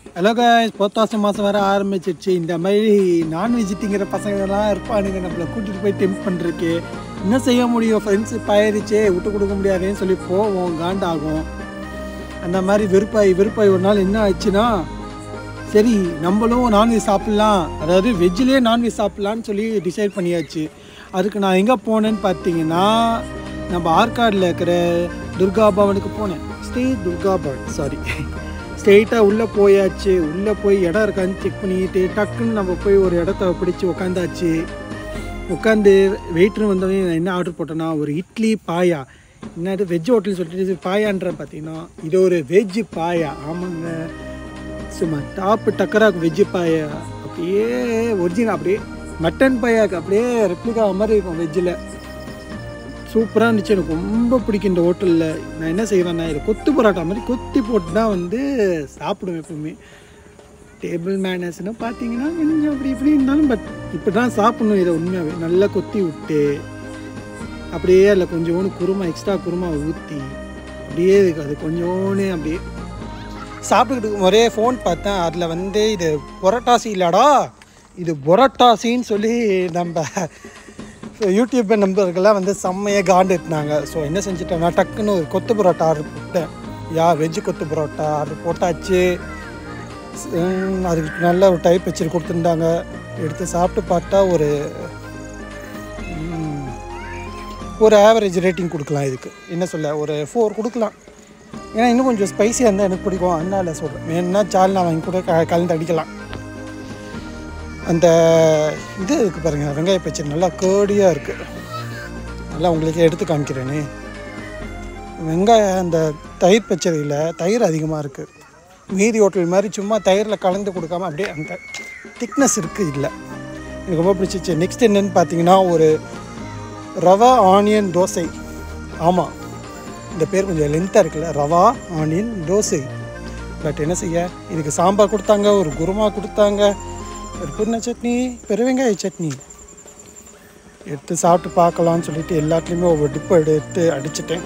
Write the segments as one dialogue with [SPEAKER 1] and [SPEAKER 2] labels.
[SPEAKER 1] hello guys புத்தாசு மாதம் வர ஆரம்பிச்சிருச்சு இந்த மாதிரி நான்வெஜ் திங்கிற பசங்கள்லாம் இருப்பானுங்க நம்மளை கூட்டிகிட்டு போய் டெம்ப் பண்ணுறதுக்கு என்ன செய்ய முடியும் ஃப்ரெண்ட்ஸ் பயிரிச்சே விட்டு கொடுக்க முடியாதுன்னு சொல்லி போவோம் காண்டாகும் அந்த மாதிரி வெறுப்பாய் வெறுப்பாய் ஒரு நாள் என்ன ஆச்சுன்னா சரி நம்மளும் நான்வெஜ் சாப்பிட்லாம் அதாவது வெஜ்லேயே நான்வெஜ் சாப்பிட்லான்னு சொல்லி டிசைட் பண்ணியாச்சு அதுக்கு நான் எங்கே போனேன்னு பார்த்தீங்கன்னா நம்ம ஆற்காடில் இருக்கிற துர்கா பவனுக்கு போனேன் ஸ்ரீ துர்கா பவன் சாரி ஸ்ட்ரெயிட்டாக உள்ளே போயாச்சு உள்ளே போய் இடம் இருக்கான்னு செக் பண்ணிட்டு டக்குன்னு நம்ம போய் ஒரு இடத்த பிடிச்சி உக்காந்தாச்சு உட்காந்து வெயிட்ரு வந்தவங்க நான் என்ன ஆர்டர் போட்டேன்னா ஒரு இட்லி பாயா என்னது வெஜ் ஹோட்டல் சொல்லிட்டு பாயான்ற பார்த்தீங்கன்னா இது ஒரு வெஜ் பாயா ஆமாங்க சும்மா டாப்பு டக்கராக்கு வெஜ்ஜு பாயா அப்படியே ஒரிஜினல் அப்படியே மட்டன் பாயாக்கு அப்படியே ரெப்ளிகா மாதிரி இருக்கும் வெஜ்ஜில் சூப்பராக இருந்துச்சு எனக்கு ரொம்ப பிடிக்கும் இந்த ஹோட்டலில் நான் என்ன செய்வேன்னா இதை கொத்து பரோட்டா மாதிரி கொத்தி போட்டு தான் வந்து சாப்பிடுவேன் எப்பவுமே டேபிள் மேனர்ஸ்னு பார்த்தீங்கன்னா கொஞ்சம் அப்படி இப்படி இருந்தாலும் பட் இப்படி தான் சாப்பிடணும் இதை உண்மையாகவே நல்லா கொத்தி விட்டு அப்படியே அதில் கொஞ்சோண்டு குருமா எக்ஸ்ட்ரா குருமா ஊற்றி அப்படியே இருக்கு அது கொஞ்சோண்டு அப்படியே சாப்பிட்டுக்கிட்டு ஒரே ஃபோன் பார்த்தேன் அதில் வந்து இது பொரோட்டாசி இல்லடா இது பொரோட்டாசின்னு சொல்லி நம்ம யூடியூப் நம்பர்கள்லாம் வந்து செம்மையாக காண்டுட்டுனாங்க ஸோ என்ன செஞ்சுட்டேன்னா டக்குன்னு ஒரு கொத்து பரோட்டா ஆர்டர் போட்டேன் யா வெஜ்ஜு கொத்து பரோட்டா ஆர்டர் போட்டாச்சு உம், அதுக்கு நல்ல ஒரு டைப் வச்சு கொடுத்துருந்தாங்க எடுத்து சாப்பிட்டு பார்த்தா ஒரு உம், ஒரு ஆவரேஜ் ரேட்டிங் கொடுக்கலாம் இதுக்கு என்ன சொல்ல ஒரு ஃபோர் கொடுக்கலாம் ஏன்னா இன்னும் கொஞ்சம் ஸ்பைசியாக இருந்தால் எனக்கு பிடிக்கும் அதனால சொல்கிறேன் வேணும்னா சால்னா வாங்கி கூட க கலந்து அடிக்கலாம் அந்த இது இருக்குது பாருங்கள் வெங்காய பச்சடி நல்லா கேடியாக இருக்குது நல்லா உங்களுக்கு எடுத்து காமிக்கிறேனே வெங்காய அந்த தயிர் பச்சடியில் தயிர் அதிகமாக இருக்குது மீதி ஹோட்டல் மாதிரி சும்மா தயிரில் கலந்து கொடுக்காம அப்படியே அந்த திக்னஸ் இருக்குது இல்லை எனக்கு ரொம்ப பிடிச்சிச்சு நெக்ஸ்ட் என்னன்னு பார்த்தீங்கன்னா ஒரு ரவா ஆனியன் தோசை ஆமாம் இந்த பேர் கொஞ்சம் லென்த்தாக இருக்குல்ல ரவா ஆனியன் தோசை பட் என்ன செய்ய இதுக்கு சாம்பார் கொடுத்தாங்க ஒரு குருமா கொடுத்தாங்க ஒரு புதினா சட்னி பெருவெங்காய சட்னி எடுத்து சாப்பிட்டு பார்க்கலாம்னு சொல்லிட்டு எல்லாத்துலேயுமே ஒவ்வொரு டிப்பு எடுத்து அடிச்சிட்டேன்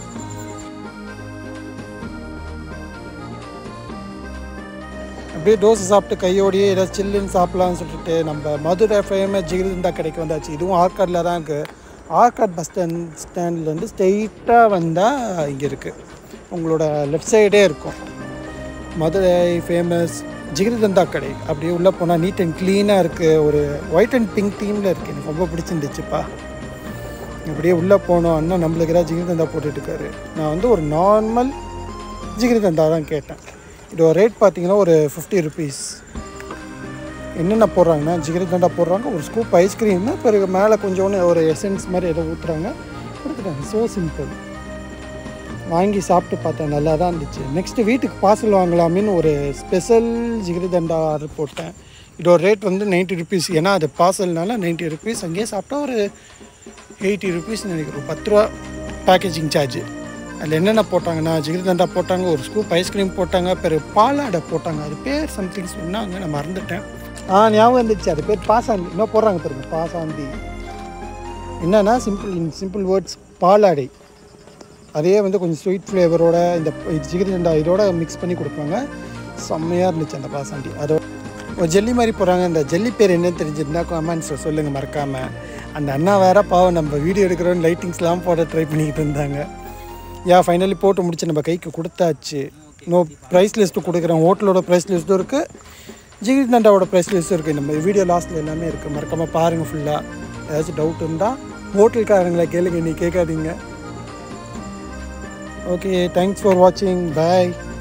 [SPEAKER 1] அப்படியே தோசை சாப்பிட்டு கையோடையே ஏதாவது சில்லுன்னு சாப்பிட்லான்னு சொல்லிட்டு நம்ம மதுரை ஃபேமஸ் ஜிகிருந்தா கடைக்கு வந்தாச்சு இதுவும் ஆற்காடில் தான் இருக்குது ஆற்காட் பஸ் ஸ்டாண்ட் ஸ்டாண்ட்லேருந்து ஸ்ட்ரெயிட்டாக வந்தால் இங்கே இருக்குது உங்களோட லெஃப்ட் சைடே இருக்கும் மதுரை ஃபேமஸ் ஜிகிருதந்தா கடை அப்படியே உள்ளே போனால் நீட் அண்ட் க்ளீனாக இருக்குது ஒரு ஒயிட் அண்ட் பிங்க் தீமில் இருக்குது எனக்கு ரொம்ப பிடிச்சிருந்துச்சுப்பா அப்படியே உள்ளே போனோம் அண்ணா நம்மளுக்கு ஏதாவது ஜிகிருதந்தா போட்டுட்ருக்காரு நான் வந்து ஒரு நார்மல் ஜிகிருதந்தா தான் கேட்டேன் இதோட ரேட் பார்த்தீங்கன்னா ஒரு ஃபிஃப்டி ருபீஸ் என்னென்ன போடுறாங்கன்னா ஜிகிருதண்டா போடுறாங்க ஒரு ஸ்கூப் ஐஸ்கிரீம் பிறகு மேலே கொஞ்சோண்டு ஒரு எசன்ஸ் மாதிரி ஏதோ ஊற்றுறாங்க கொடுத்துட்டாங்க ஸோ சிம்பிள் வாங்கி சாப்பிட்டு பார்த்தேன் நல்லா தான் இருந்துச்சு நெக்ஸ்ட்டு வீட்டுக்கு பார்சல் வாங்கலாமேன்னு ஒரு ஸ்பெஷல் ஜிகிருதண்டா ஆர்டர் போட்டேன் இதோட ரேட் வந்து நைன்ட்டி ருபீஸ் ஏன்னா அது பார்சல்னால நைன்ட்டி ருபீஸ் அங்கேயே சாப்பிட்டா ஒரு எயிட்டி ருபீஸ் நினைக்கிறோம் பத்து ரூபா பேக்கேஜிங் சார்ஜ் அதில் என்னென்ன போட்டாங்கன்னா ஜிகிருதண்டா போட்டாங்க ஒரு ஸ்கூப் ஐஸ்கிரீம் போட்டாங்க பிறகு பாலாடை போட்டாங்க அது பேர் சம்திங் சொன்னாங்க நான் மறந்துட்டேன் ஆ ஞாபகம் இருந்துச்சு அது பேர் பாசாந்தி இன்னும் போடுறாங்க பாருங்க பாசாந்தி என்னன்னா சிம்பிள் இன் சிம்பிள் வேர்ட்ஸ் பாலாடை அதே வந்து கொஞ்சம் ஸ்வீட் ஃப்ளேவரோட இந்த ஜிகிருதண்டா இதோட மிக்ஸ் பண்ணி கொடுப்பாங்க செம்மையாக இருந்துச்சு அந்த பாசாண்டி அதோட ஒரு ஜெல்லி மாதிரி போகிறாங்க அந்த ஜெல்லி பேர் என்னன்னு தெரிஞ்சிருந்தா கமெண்ட்ஸில் சொல்லுங்கள் மறக்காமல் அந்த அண்ணா வேற பாவம் நம்ம வீடியோ எடுக்கிறோன்னு லைட்டிங்ஸ்லாம் போட ட்ரை பண்ணிக்கிட்டு இருந்தாங்க யா ஃபைனலி போட்டு முடிச்சு நம்ம கைக்கு கொடுத்தாச்சு நோ ப்ரைஸ் லிஸ்ட்டு கொடுக்குறேன் ஹோட்டலோட ப்ரைஸ் லிஸ்ட்டும் இருக்குது ஜிகிர்தண்டாவோட ப்ரைஸ் லிஸ்ட்டும் இருக்குது நம்ம வீடியோ லாஸ்ட்டில் எல்லாமே இருக்குது மறக்காமல் பாருங்கள் ஃபுல்லாக ஏதாச்சும் டவுட் இருந்தால் ஹோட்டல்காரங்களை கேளுங்க நீ கேட்காதீங்க ஓகே தேங்க்ஸ் ஃபார் வாட்சிங் பாய்